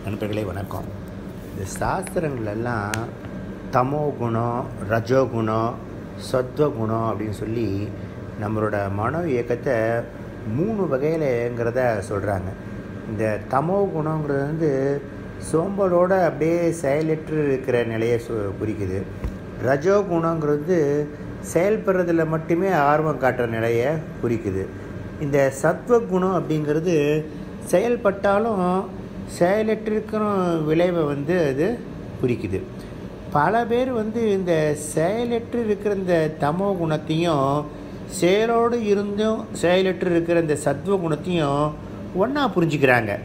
நண்பர்களே வணக்கம் இந்த சாஸ்திரங்களெல்லாம் தமோ குணம் ரஜோகுணம் சத்வகுணம் அப்படின்னு சொல்லி நம்மளோட மனோ இயக்கத்தை மூணு வகையிலங்கிறத சொல்கிறாங்க இந்த தமோ குணங்கிறது வந்து சோம்பலோட அப்படியே செயலற்று இருக்கிற நிலையை சு குறிக்குது ரஜோகுணங்கிறது செயல்படுறதுல மட்டுமே ஆர்வம் காட்டுற நிலையை குறிக்குது இந்த சத்வகுணம் அப்படிங்கிறது செயல்பட்டாலும் செயலற்றிருக்கிற விளைவை வந்து அது குறிக்குது பல பேர் வந்து இந்த செயலற்று இருக்கிற இந்த தமோ குணத்தையும் செயலோடு இருந்தும் செயலற்று இருக்கிற இந்த சத்வ குணத்தையும் ஒன்றா புரிஞ்சுக்கிறாங்க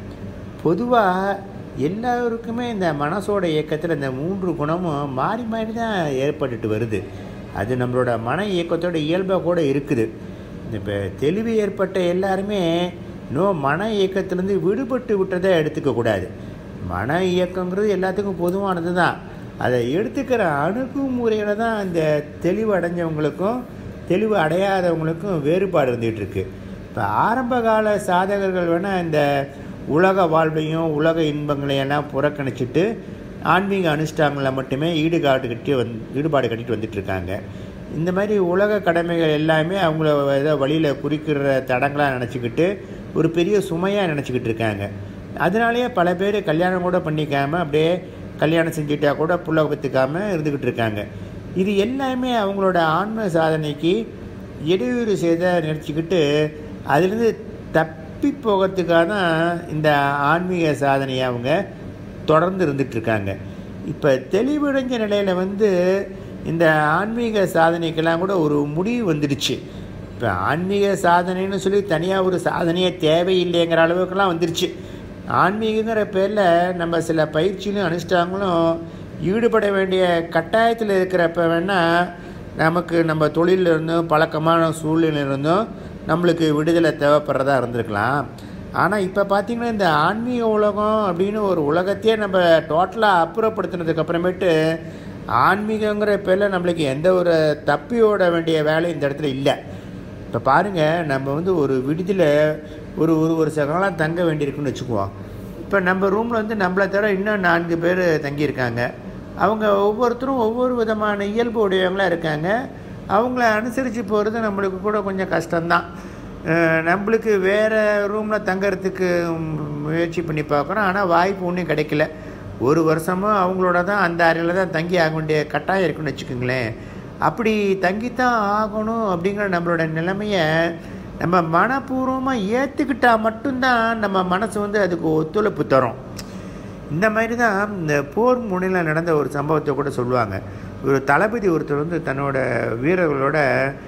பொதுவாக எல்லாருக்குமே இந்த மனசோட இயக்கத்தில் இந்த மூன்று குணமும் மாறி மாறி தான் ஏற்பட்டுட்டு வருது அது நம்மளோட மன இயக்கத்தோட இயல்பாக கூட இருக்குது இப்போ தெளிவு ஏற்பட்ட எல்லாருமே நோ மன இயக்கத்திலேருந்து விடுபட்டு விட்டதை எடுத்துக்கக்கூடாது மன இயக்கங்கிறது எல்லாத்துக்கும் பொதுவானது தான் அதை எடுத்துக்கிற அணுகுமுறையில் தான் இந்த தெளிவு அடைஞ்சவங்களுக்கும் தெளிவு அடையாதவங்களுக்கும் வேறுபாடு இருந்துகிட்டு இருக்கு இப்போ ஆரம்ப கால சாதகர்கள் வேணால் இந்த உலக வாழ்வையும் உலக இன்பங்களையும் எல்லாம் புறக்கணிச்சிட்டு ஆன்மீக அனுஷ்டானங்களை மட்டுமே ஈடுகாட்டுக்கிட்டே வந் ஈடுபாடு கட்டிட்டு வந்துட்டு இருக்காங்க இந்த மாதிரி உலக கடமைகள் எல்லாமே அவங்கள ஏதோ வழியில் குறிக்கிற தடங்களாக நினச்சிக்கிட்டு ஒரு பெரிய சுமையாக நினச்சிக்கிட்டு இருக்காங்க அதனாலேயே பல பேர் கல்யாணம் கூட பண்ணிக்காமல் அப்படியே கல்யாணம் செஞ்சுட்டா கூட புள்ள பத்துக்காமல் இருந்துக்கிட்டு இருக்காங்க இது எல்லாமே அவங்களோட ஆன்ம சாதனைக்கு இடையூறு செய்த நினச்சிக்கிட்டு அதுலேருந்து தப்பி போகிறதுக்காக தான் இந்த ஆன்மீக சாதனையை அவங்க தொடர்ந்து இருந்துகிட்ருக்காங்க இப்போ தெளிவடைஞ்ச நிலையில் வந்து இந்த ஆன்மீக சாதனைக்கெல்லாம் கூட ஒரு முடிவு வந்துடுச்சு இப்போ ஆன்மீக சாதனைன்னு சொல்லி தனியாக ஒரு சாதனையே தேவையில்லைங்கிற அளவுக்குலாம் வந்துருச்சு ஆன்மீகங்கிற பேரில் நம்ம சில பயிற்சியிலும் அனுஷ்டாங்களும் ஈடுபட வேண்டிய கட்டாயத்தில் இருக்கிறப்ப வேணால் நமக்கு நம்ம தொழிலில் இருந்தும் பழக்கமான சூழ்நிலை இருந்தும் நம்மளுக்கு விடுதலை தேவைப்படுறதா இருந்திருக்கலாம் ஆனால் இப்போ பார்த்திங்கன்னா இந்த ஆன்மீக உலகம் அப்படின்னு ஒரு உலகத்தையே நம்ம டோட்டலாக அப்புறப்படுத்தினதுக்கு அப்புறமேட்டு ஆன்மீகங்கிற பேரில் நம்மளுக்கு எந்த ஒரு தப்பியோட வேண்டிய வேலை இந்த இடத்துல இல்லை இப்போ பாருங்கள் நம்ம வந்து ஒரு விடுதியில் ஒரு ஒரு ஒரு சகலாம் தங்க வேண்டியிருக்குன்னு வச்சுக்குவோம் இப்போ நம்ம ரூமில் வந்து நம்மளை தவிர இன்னும் நான்கு பேர் தங்கியிருக்காங்க அவங்க ஒவ்வொருத்தரும் ஒவ்வொரு விதமான இயல்பு உடையவங்களாக இருக்காங்க அவங்கள அனுசரித்து போகிறது நம்மளுக்கு கூட கொஞ்சம் கஷ்டம்தான் நம்மளுக்கு வேறு ரூமில் தங்கிறதுக்கு முயற்சி பண்ணி பார்க்குறோம் ஆனால் வாய்ப்பு ஒன்றும் கிடைக்கல ஒரு வருஷமும் அவங்களோட தான் அந்த அறையில் தான் தங்கி ஆக வேண்டிய கட்டாயம் இருக்குன்னு வச்சுக்கோங்களேன் அப்படி தங்கித்தான் ஆகணும் அப்படிங்கிற நம்மளோட நிலைமையை நம்ம மனப்பூர்வமாக ஏற்றுக்கிட்டால் மட்டும்தான் நம்ம மனசு வந்து அதுக்கு ஒத்துழைப்பு தரும் இந்த மாதிரி தான் இந்த போர் முனையில் நடந்த ஒரு சம்பவத்தை கூட சொல்லுவாங்க ஒரு தளபதி ஒருத்தர் வந்து தன்னோட வீரர்களோட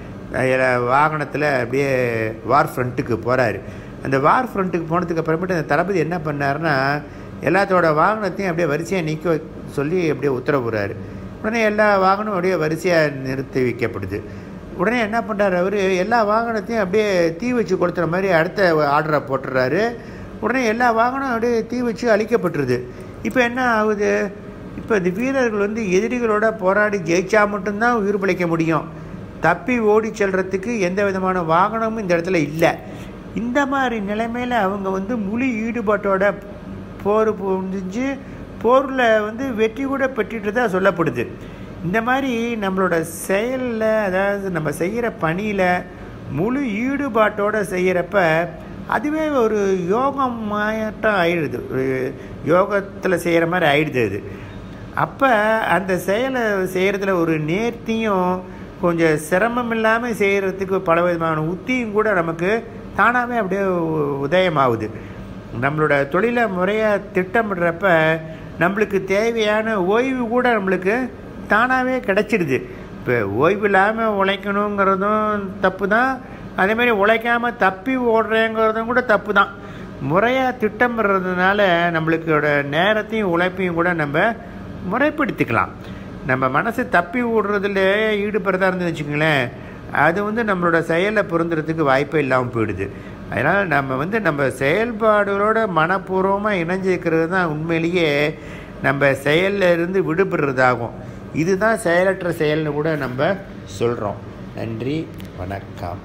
வாகனத்தில் அப்படியே வார் ஃப்ரண்ட்டுக்கு போகிறாரு அந்த வார் ஃப்ரண்ட்டுக்கு போனதுக்கு அப்புறமேட்டு அந்த தளபதி என்ன பண்ணாருன்னா எல்லாத்தோட வாகனத்தையும் அப்படியே வரிசையாக நிற்க சொல்லி அப்படியே உத்தரவுறாரு உடனே எல்லா வாகனமும் அப்படியே வரிசையாக நிறுத்தி வைக்கப்படுது உடனே என்ன பண்ணுறாரு அவர் எல்லா வாகனத்தையும் அப்படியே தீ வச்சு கொடுத்துற மாதிரி அடுத்த ஆர்டரை போட்டுறாரு உடனே எல்லா வாகனம் அப்படியே தீ வச்சு அழிக்கப்பட்டுருது இப்போ என்ன ஆகுது இப்போ இந்த வீரர்கள் வந்து எதிரிகளோட போராடி ஜெயிச்சா மட்டும்தான் உயிர் பிழைக்க முடியும் தப்பி ஓடி செல்றதுக்கு எந்த விதமான வாகனமும் இந்த இடத்துல இல்லை இந்த மாதிரி நிலைமையில் அவங்க வந்து முழு ஈடுபாட்டோட போர் புரிஞ்சு போரில் வந்து வெற்றி கூட பெற்றுட்டு தான் சொல்லப்படுது இந்த மாதிரி நம்மளோட செயலில் அதாவது நம்ம செய்கிற பணியில் முழு ஈடுபாட்டோடு செய்கிறப்ப அதுவே ஒரு யோகம் மாட்டம் ஆயிடுது ஒரு யோகத்தில் செய்கிற மாதிரி ஆயிடுது அது அப்போ அந்த செயலை செய்கிறதுல ஒரு நேர்த்தியும் கொஞ்சம் சிரமம் இல்லாமல் செய்கிறதுக்கு பல விதமான உத்தியும் கூட நமக்கு தானாகவே அப்படியே உதயமாகுது நம்மளோட தொழிலை முறையாக திட்டமிடுறப்ப நம்மளுக்கு தேவையான ஓய்வு கூட நம்மளுக்கு தானாகவே கிடச்சிடுது இப்போ ஓய்வு இல்லாமல் உழைக்கணுங்கிறதும் தப்பு தான் அதேமாதிரி உழைக்காமல் தப்பி ஓடுறேங்கிறதும் கூட தப்பு தான் முறையாக திட்டமிடுறதுனால நம்மளுக்கோட நேரத்தையும் உழைப்பையும் கூட நம்ம முறைப்படுத்திக்கலாம் நம்ம மனசு தப்பி ஓடுறதுல ஈடுபடுறதா இருந்து வச்சுக்கோங்களேன் அது வந்து நம்மளோட செயலை பொருந்துறதுக்கு வாய்ப்பே இல்லாமல் போயிடுது அதனால் நம்ம வந்து நம்ம செயல்பாடுகளோட மனப்பூர்வமாக இணைஞ்சிருக்கிறது தான் உண்மையிலேயே நம்ம செயலில் இருந்து விடுபடுறதாகும் இதுதான் செயலற்ற செயல்னு கூட நம்ம சொல்கிறோம் நன்றி வணக்கம்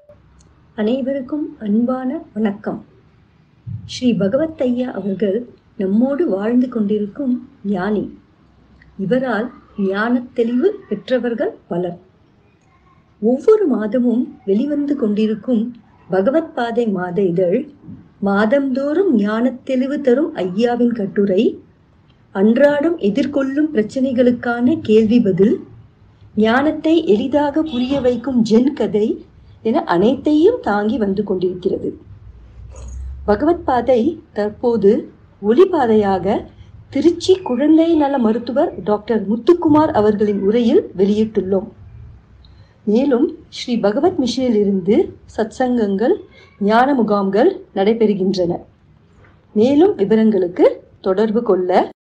அனைவருக்கும் அன்பான வணக்கம் ஸ்ரீ பகவத் ஐயா அவர்கள் நம்மோடு வாழ்ந்து கொண்டிருக்கும் ஞானி இவரால் ஞானத் தெளிவு பெற்றவர்கள் பலர் ஒவ்வொரு மாதமும் வெளிவந்து கொண்டிருக்கும் பகவத் பாதை மாத இதழ் மாதந்தோறும் ஞானத் தெளிவு தரும் ஐயாவின் கட்டுரை அன்றாடம் எதிர்கொள்ளும் பிரச்சனைகளுக்கான கேள்வி பதில் ஞானத்தை எளிதாக புரிய வைக்கும் ஜென் கதை என அனைத்தையும் தாங்கி வந்து கொண்டிருக்கிறது பகவத் பாதை தற்போது ஒளிபாதையாக திருச்சி குழந்தை நல மருத்துவர் டாக்டர் முத்துக்குமார் அவர்களின் உரையில் வெளியிட்டுள்ளோம் மேலும் ஸ்ரீ பகவத் மிஷனில் இருந்து சத்சங்கங்கள் ஞான முகாம்கள் நடைபெறுகின்றன மேலும் விவரங்களுக்கு தொடர்பு கொள்ள